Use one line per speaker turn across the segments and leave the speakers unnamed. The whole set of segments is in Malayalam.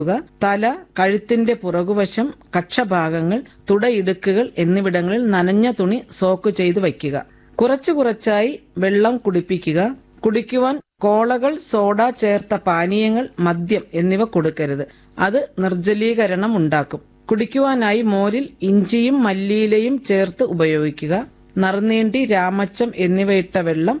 തല കഴുത്തിന്റെ പുറകുവശം കക്ഷഭാഗങ്ങൾ തുടയിടുക്കുകൾ എന്നിവിടങ്ങളിൽ നനഞ്ഞ തുണി സോക്ക് ചെയ്ത് വയ്ക്കുക കുറച്ചു കുറച്ചായി വെള്ളം കുടിപ്പിക്കുക കുടിക്കുവാൻ കോളകൾ സോഡ ചേർത്ത പാനീയങ്ങൾ മദ്യം എന്നിവ കൊടുക്കരുത് അത് നിർജ്ജലീകരണം ഉണ്ടാക്കും കുടിക്കുവാനായി മോരിൽ ഇഞ്ചിയും മല്ലിയിലയും ചേർത്ത് ഉപയോഗിക്കുക നറുനീണ്ടി രാമച്ചം എന്നിവയിട്ട വെള്ളം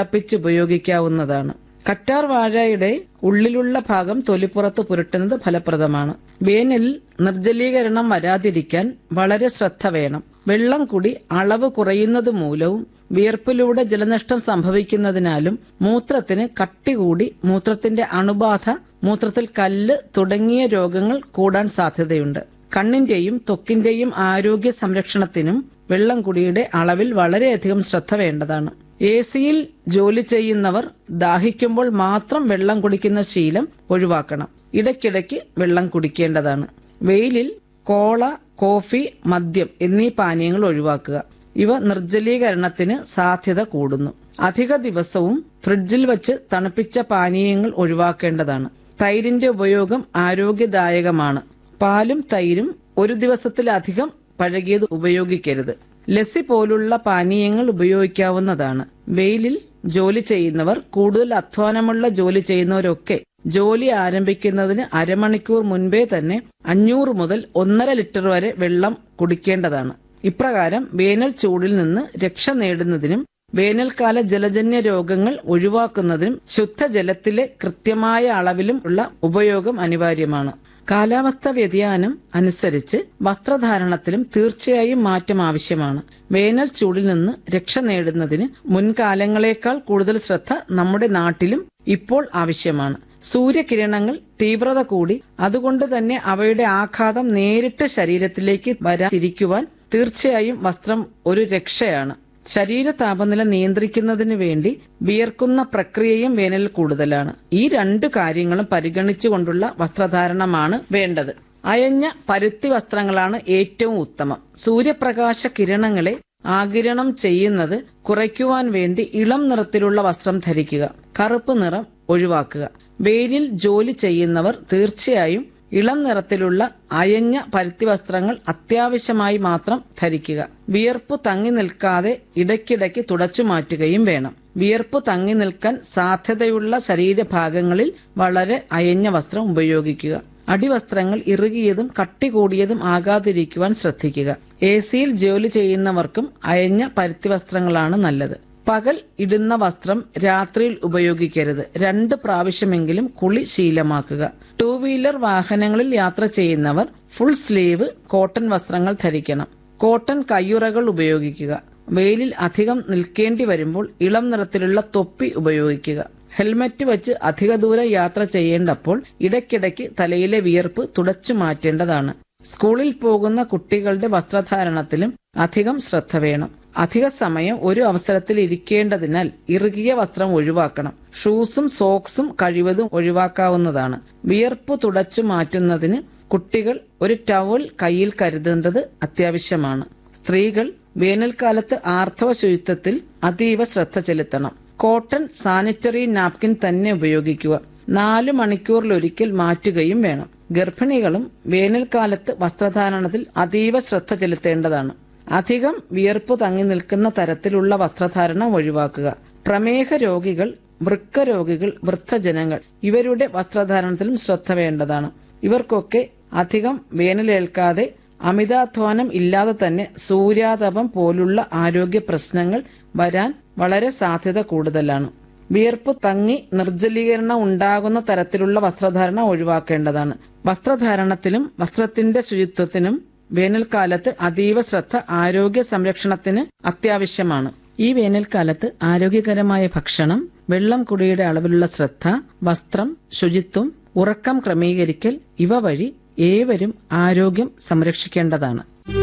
തിളപ്പിച്ചുപയോഗിക്കാവുന്നതാണ് കറ്റാർ വാഴയുടെ ഉള്ളിലുള്ള ഭാഗം തൊലിപ്പുറത്ത് പുരട്ടുന്നത് ഫലപ്രദമാണ് വേനലിൽ നിർജ്ജലീകരണം വരാതിരിക്കാൻ വളരെ ശ്രദ്ധ വേണം വെള്ളം കുടി അളവ് കുറയുന്നത് മൂലവും വിയർപ്പിലൂടെ ജലനഷ്ടം സംഭവിക്കുന്നതിനാലും മൂത്രത്തിന് കട്ടി കൂടി മൂത്രത്തിന്റെ അണുബാധ മൂത്രത്തിൽ കല്ല് തുടങ്ങിയ രോഗങ്ങൾ കൂടാൻ സാധ്യതയുണ്ട് കണ്ണിന്റെയും ത്വക്കിന്റെയും ആരോഗ്യ സംരക്ഷണത്തിനും വെള്ളം കുടിയുടെ അളവിൽ വളരെയധികം ശ്രദ്ധ വേണ്ടതാണ് എ സിയിൽ ജോലി ചെയ്യുന്നവർ ദാഹിക്കുമ്പോൾ മാത്രം വെള്ളം കുടിക്കുന്ന ശീലം ഒഴിവാക്കണം ഇടയ്ക്കിടയ്ക്ക് വെള്ളം കുടിക്കേണ്ടതാണ് വെയിലിൽ കോള കോഫി മദ്യം എന്നീ പാനീയങ്ങൾ ഒഴിവാക്കുക ഇവ നിർജ്ജലീകരണത്തിന് സാധ്യത കൂടുന്നു അധിക ദിവസവും ഫ്രിഡ്ജിൽ വച്ച് തണുപ്പിച്ച പാനീയങ്ങൾ ഒഴിവാക്കേണ്ടതാണ് തൈരിന്റെ ഉപയോഗം ആരോഗ്യദായകമാണ് പാലും തൈരും ഒരു ദിവസത്തിലധികം പഴകിയത് ഉപയോഗിക്കരുത് ലസ്സി പോലുള്ള പാനീയങ്ങൾ ഉപയോഗിക്കാവുന്നതാണ് വെയിലിൽ ജോലി ചെയ്യുന്നവർ കൂടുതൽ അധ്വാനമുള്ള ജോലി ചെയ്യുന്നവരൊക്കെ ജോലി ആരംഭിക്കുന്നതിന് അരമണിക്കൂർ മുൻപേ തന്നെ അഞ്ഞൂറ് മുതൽ ഒന്നര ലിറ്റർ വരെ വെള്ളം കുടിക്കേണ്ടതാണ് ഇപ്രകാരം വേനൽ ചൂടിൽ നിന്ന് രക്ഷ നേടുന്നതിനും വേനൽക്കാല ജലജന്യ രോഗങ്ങൾ ഒഴിവാക്കുന്നതിനും ശുദ്ധജലത്തിലെ കൃത്യമായ അളവിലും ഉള്ള ഉപയോഗം അനിവാര്യമാണ് കാലാവസ്ഥ വ്യതിയാനം അനുസരിച്ച് വസ്ത്രധാരണത്തിലും തീർച്ചയായും മാറ്റം ആവശ്യമാണ് വേനൽ ചൂടിൽ നിന്ന് രക്ഷ നേടുന്നതിന് മുൻകാലങ്ങളെക്കാൾ കൂടുതൽ ശ്രദ്ധ നമ്മുടെ നാട്ടിലും ഇപ്പോൾ ആവശ്യമാണ് സൂര്യകിരണങ്ങൾ തീവ്രത കൂടി അതുകൊണ്ട് തന്നെ അവയുടെ ആഘാതം നേരിട്ട് ശരീരത്തിലേക്ക് വരാതിരിക്കുവാൻ തീർച്ചയായും വസ്ത്രം ഒരു രക്ഷയാണ് ശരീര താപനില നിയന്ത്രിക്കുന്നതിന് വേണ്ടി വിയർക്കുന്ന പ്രക്രിയയും വേനൽ കൂടുതലാണ് ഈ രണ്ട് കാര്യങ്ങളും പരിഗണിച്ചുകൊണ്ടുള്ള വസ്ത്രധാരണമാണ് വേണ്ടത് അയഞ്ഞ പരുത്തി വസ്ത്രങ്ങളാണ് ഏറ്റവും ഉത്തമം സൂര്യപ്രകാശ കിരണങ്ങളെ ആകിരണം ചെയ്യുന്നത് കുറയ്ക്കുവാൻ വേണ്ടി ഇളം നിറത്തിലുള്ള വസ്ത്രം ധരിക്കുക കറുപ്പ് നിറം ഒഴിവാക്കുക വെയിലിൽ ജോലി ചെയ്യുന്നവർ തീർച്ചയായും ഇളം നിറത്തിലുള്ള അയഞ്ഞ പരുത്തി വസ്ത്രങ്ങൾ അത്യാവശ്യമായി മാത്രം ധരിക്കുക വിയർപ്പ് തങ്ങി നിൽക്കാതെ ഇടയ്ക്കിടയ്ക്ക് തുടച്ചു മാറ്റുകയും വേണം വിയർപ്പ് തങ്ങി നിൽക്കാൻ സാധ്യതയുള്ള ശരീരഭാഗങ്ങളിൽ വളരെ അയഞ്ഞ വസ്ത്രം ഉപയോഗിക്കുക അടിവസ്ത്രങ്ങൾ ഇറുകിയതും കട്ടി കൂടിയതും ആകാതിരിക്കുവാൻ ശ്രദ്ധിക്കുക എ സിയിൽ ജോലി ചെയ്യുന്നവർക്കും അയഞ്ഞ പരുത്തി വസ്ത്രങ്ങളാണ് നല്ലത് പകൽ ഇടുന്ന വസ്ത്രം രാത്രിയിൽ ഉപയോഗിക്കരുത് രണ്ട് പ്രാവശ്യമെങ്കിലും കുളി ശീലമാക്കുക ടൂ വീലർ വാഹനങ്ങളിൽ യാത്ര ചെയ്യുന്നവർ ഫുൾ സ്ലീവ് കോട്ടൺ വസ്ത്രങ്ങൾ ധരിക്കണം കോട്ടൺ കയ്യുറകൾ ഉപയോഗിക്കുക വെയിലിൽ അധികം നിൽക്കേണ്ടി വരുമ്പോൾ ഇളം നിറത്തിലുള്ള തൊപ്പി ഉപയോഗിക്കുക ഹെൽമറ്റ് വെച്ച് അധിക ദൂരം യാത്ര ചെയ്യേണ്ടപ്പോൾ ഇടയ്ക്കിടയ്ക്ക് തലയിലെ വിയർപ്പ് തുടച്ചു മാറ്റേണ്ടതാണ് സ്കൂളിൽ പോകുന്ന കുട്ടികളുടെ വസ്ത്രധാരണത്തിലും അധികം ശ്രദ്ധ വേണം അധിക സമയം ഒരു അവസരത്തിൽ ഇരിക്കേണ്ടതിനാൽ ഇറുകിയ വസ്ത്രം ഒഴിവാക്കണം ഷൂസും സോക്സും കഴിവതും ഒഴിവാക്കാവുന്നതാണ് വിയർപ്പ് തുടച്ചു മാറ്റുന്നതിന് കുട്ടികൾ ഒരു ടവൽ കയ്യിൽ കരുതേണ്ടത് അത്യാവശ്യമാണ് സ്ത്രീകൾ വേനൽക്കാലത്ത് ആർത്തവ ശുചിത്വത്തിൽ അതീവ ശ്രദ്ധ ചെലുത്തണം കോട്ടൺ സാനിറ്ററി നാപ്കിൻ തന്നെ ഉപയോഗിക്കുക നാല് മണിക്കൂറിലൊരിക്കൽ മാറ്റുകയും വേണം ഗർഭിണികളും വേനൽക്കാലത്ത് വസ്ത്രധാരണത്തിൽ അതീവ ശ്രദ്ധ ചെലുത്തേണ്ടതാണ് അധികം വിയർപ്പ് തങ്ങി നിൽക്കുന്ന തരത്തിലുള്ള വസ്ത്രധാരണം ഒഴിവാക്കുക പ്രമേഹ രോഗികൾ വൃക്ക രോഗികൾ വൃദ്ധജനങ്ങൾ ഇവരുടെ വസ്ത്രധാരണത്തിലും ശ്രദ്ധ വേണ്ടതാണ് ഇവർക്കൊക്കെ അധികം വേനലേൽക്കാതെ അമിതാധ്വാനം ഇല്ലാതെ തന്നെ സൂര്യാതപം പോലുള്ള ആരോഗ്യ പ്രശ്നങ്ങൾ വരാൻ വളരെ സാധ്യത കൂടുതലാണ് വിയർപ്പ് തങ്ങി നിർജ്ജലീകരണം ഉണ്ടാകുന്ന തരത്തിലുള്ള വസ്ത്രധാരണം ഒഴിവാക്കേണ്ടതാണ് വസ്ത്രധാരണത്തിലും വസ്ത്രത്തിന്റെ ശുചിത്വത്തിനും വേനൽക്കാലത്ത് അതീവ ശ്രദ്ധ ആരോഗ്യ സംരക്ഷണത്തിന് അത്യാവശ്യമാണ് ഈ വേനൽക്കാലത്ത് ആരോഗ്യകരമായ ഭക്ഷണം വെള്ളം കുടിയുടെ അളവിലുള്ള ശ്രദ്ധ വസ്ത്രം ശുചിത്വം ഉറക്കം ക്രമീകരിക്കൽ ഇവ വഴി ഏവരും ആരോഗ്യം സംരക്ഷിക്കേണ്ടതാണ്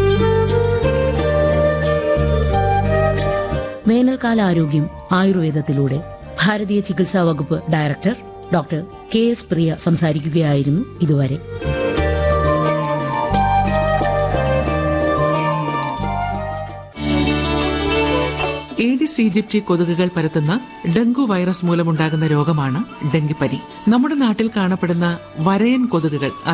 വേനൽക്കാല ആരോഗ്യം ആയുർവേദത്തിലൂടെ ഭാരതീയ ചികിത്സാ വകുപ്പ് director doctor K S Priya സംസാരിക്കുകയായിരുന്നു ഇതുവരെ
ഏഡിസ് ഈജിപ്റ്റി കൊതുകുകൾ പരത്തുന്ന ഡെങ്കു വൈറസ് മൂലമുണ്ടാകുന്ന രോഗമാണ് ഡെങ്കിപ്പനി നമ്മുടെ നാട്ടിൽ കാണപ്പെടുന്ന വരയൻ കൊതുകുകൾ